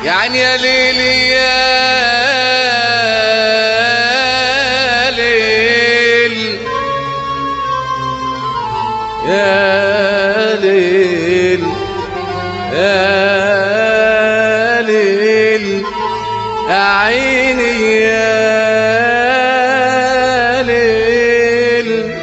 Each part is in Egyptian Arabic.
يعني يا ليلي يا ليل يا ليل يا ليل يا عيني يا ليل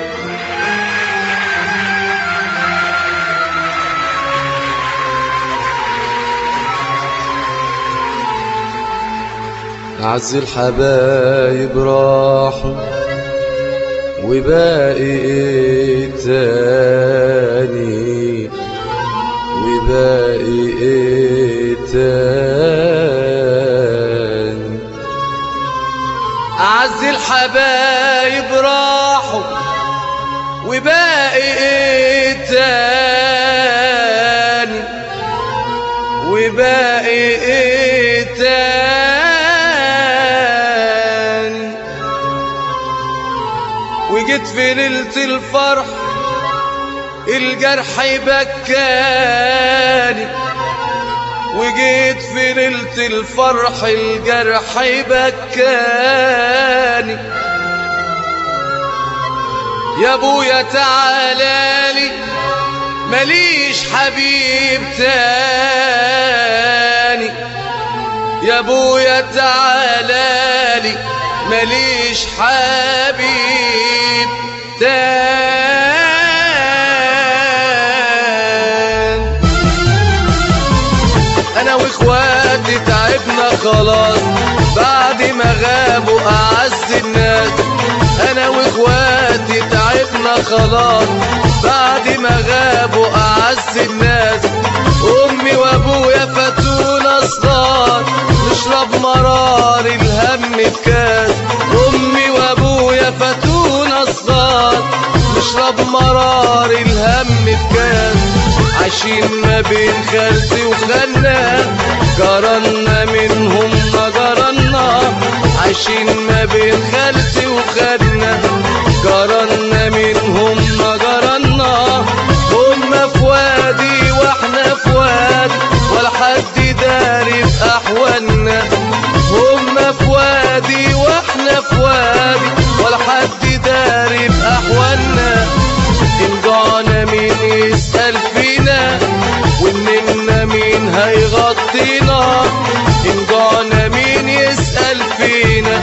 أعز الحبايب راحوا وباقي إيه تاني وباقي إيه تاني أعز الحبايب راحوا وباقي إيه تاني وباقي إيه تاني وجيت في ليلة الفرح الجرح يبكاني وجيت في ليلة الفرح الجرح يبكاني يا ابويا تعالالي ماليش حبيب تاني يا ابويا تعالالي ماليش حبيب تاني انا واخواتي تعبنا خلاص بعد ما غابوا اعز الناس انا واخواتي تعبنا خلاص بعد ما غابوا اعز الناس امي وابويا فاتونا صغار نشرب مرار الهم في كاس امي وابويا فاتونا صغار نشرب مرار الهم في كاس عايشين ما بين خالتي وخالنا جرنا منهم ما جرنا عايشين ما بين خالتي وخالنا جرنا منهم ما جرنا هم في وادي واحنا في وادي ولا حد داري في احوالنا هم في وادي واحنا في وادي ولا حد داري في احوالنا إن جعنا مين يسأل فينا وإننا مين هيغطينا إن جعنا مين يسأل فينا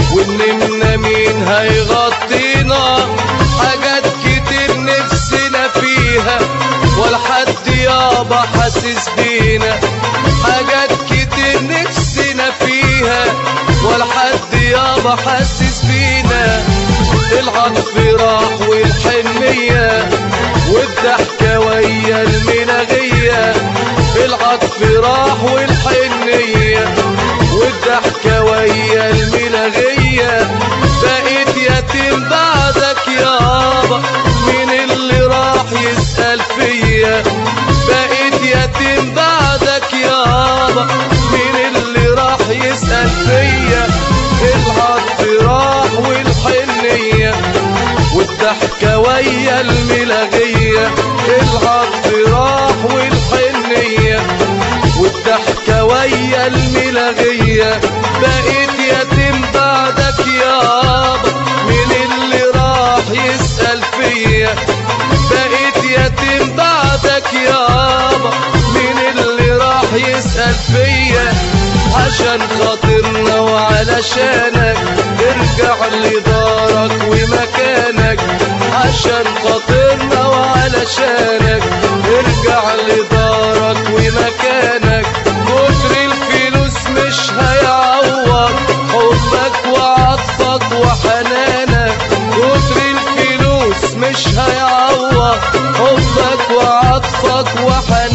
وإننا مين هيغطينا حاجات كتير نفسنا فيها ولا حد يابا حاسس بينا حاجات كتير نفسنا فيها ولا حد يابا حاسس بينا العطف راح والحنية والضحكة ويا المناغية العطف راح والحنية والضحكة ويا المناغية بقيت يتيم بعدك يابا مين اللي راح يسأل فيا بقيت يتيم بعدك يابا مين اللي راح يسأل فيا العطف راح والحنية والضحكة ويا الملاغية العطف راح والحنية والضحكة ويا الملاغية بقيت يتيم بعدك يابا مين اللي راح يسأل فيا بقيت يتيم بعدك يابا مين اللي راح يسأل فيا عشان خاطرنا وعلشانك ارجع لدارك ومكانك عشان خاطرنا وعلشانك ارجع لدارك ومكانك كتر الفلوس مش هيعوض حبك وعطفك وحنانك كتر الفلوس مش هيعوض حبك وعطفك وحنانك